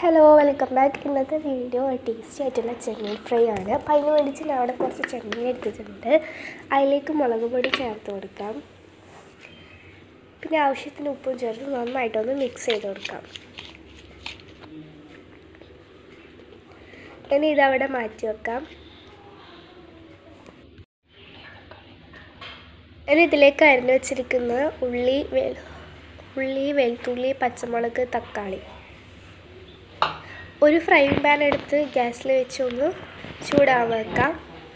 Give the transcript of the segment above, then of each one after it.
hello welcome back ഇന്നത്തെ video tasty ആയിട്ടുള്ള ചെമ്മീൻ ഫ്രൈ ആണ് അപ്പം അതിന് വേണ്ടിയിട്ട് ഞാൻ അവിടെ കുറച്ച് ചെമ്മീൻ എടുത്തിട്ടുണ്ട് അതിലേക്ക് മുളക് പൊടി ചേർത്ത് കൊടുക്കാം പിന്നെ ആവശ്യത്തിന് ഉപ്പും ചേർത്ത് നന്നായിട്ടൊന്ന് മിക്സ് ചെയ്ത് കൊടുക്കാം ഇനി ഇതവിടെ മാറ്റി വെക്കാം ഇനി ഇതിലേക്ക് അരിഞ്ഞു വെച്ചിരിക്കുന്ന ഉള്ളി വെ ഉള്ളി വെളുത്തുള്ളി പച്ചമുളക് തക്കാളി ഒരു ഫ്രൈങ് പാൻ എടുത്ത് ഗ്യാസിൽ വെച്ച് ഒന്ന് ചൂടാവാൻ വെക്കാം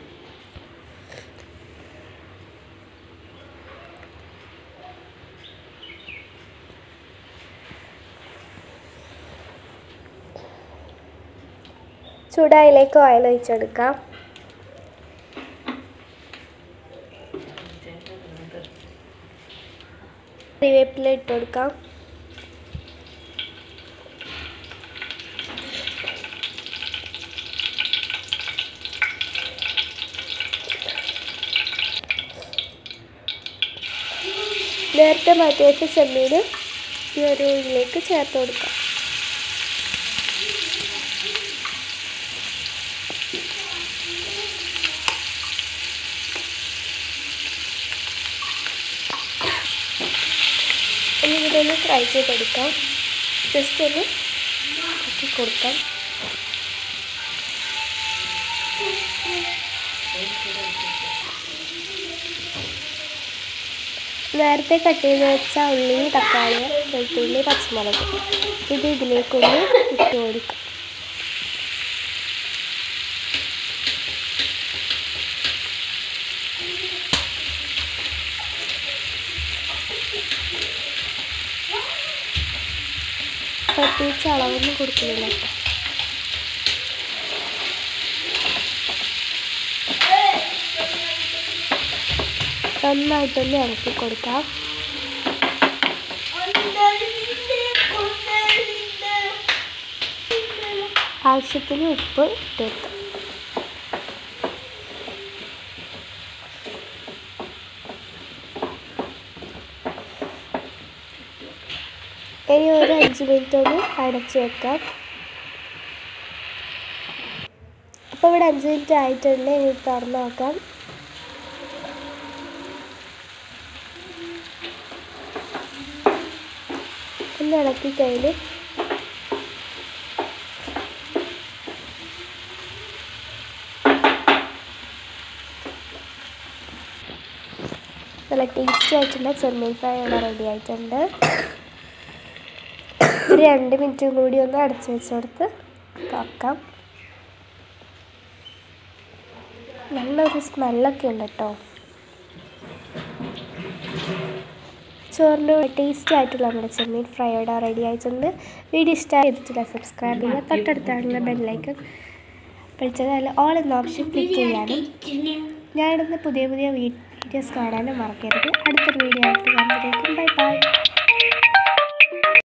ചൂടായിലേക്ക് ഓയിൽ ഒഴിച്ചെടുക്കാം കറിവേപ്പില ഇട്ട് കൊടുക്കാം നേരത്തെ മാറ്റി വെച്ച ചെമ്മീൻ ഈ ഒരു ഇതിലേക്ക് ചേർത്ത് കൊടുക്കാം ഇനി ഇതൊന്ന് ഫ്രൈ ചെയ്തെടുക്കാം ജസ്റ്റ് ഒന്ന് കത്തി കൊടുക്കാം നേരത്തെ കട്ട് ചെയ്ത് വെച്ച ഉള്ളി തക്കാളി വെളുത്തുള്ളി പച്ചമുളക് ഇത് ഇതിലേക്കൊന്ന് ഇട്ട് കൊടുക്കാം പ്രത്യേകിച്ച് അളവൊന്നും കൊടുക്കുന്നില്ല കേട്ടോ നന്നായിട്ടൊന്ന് ഇളക്കി കൊടുക്കാം ആവശ്യത്തിന് ഉപ്പ് ഇട്ട് കൊടുക്കാം ഇനി ഒരു അഞ്ച് മിനിറ്റ് ഒന്ന് അടച്ച് വെക്കാം അപ്പോൾ ഇവിടെ അഞ്ച് മിനിറ്റ് ആയിട്ടുണ്ട് ഇനി തുറന്ന് നോക്കാം ഒന്ന് ഇളക്കി കഴിഞ്ഞ് നല്ല ടേസ്റ്റി ആയിട്ടുള്ള ചെമ്മീൻ ഫ്രൈ ഇവിടെ റെഡി ആയിട്ടുണ്ട് ഒരു രണ്ട് മിനിറ്റും കൂടി ഒന്ന് അടച്ചു വെച്ചെടുത്ത് തുറക്കാം നല്ലൊരു സ്മെല്ലൊക്കെ ഉണ്ട് കേട്ടോ ചോറിൻ്റെ ടേസ്റ്റി ആയിട്ടുള്ള നമ്മുടെ ചെമ്മീൻ ഫ്രൈ ഇവിടെ റെഡി ആയിട്ടുണ്ട് വീഡിയോ ഇഷ്ടമായി ചെയ്തിട്ടില്ല സബ്സ്ക്രൈബ് ചെയ്യുക തൊട്ടടുത്താണുള്ള ബെല്ലൈക്കൺ വിളിച്ചതല്ല ഓൾ എന്ന ഓപ്ഷൻ ക്ലിക്ക് ചെയ്യാനും ഞാനിടുന്ന പുതിയ പുതിയ വീഡിയോസ് കാണാനും മറക്കരുത് അടുത്തൊരു വീഡിയോ ആയിട്ട് കാണുമ്പോഴേക്കും ബൈ ബൈ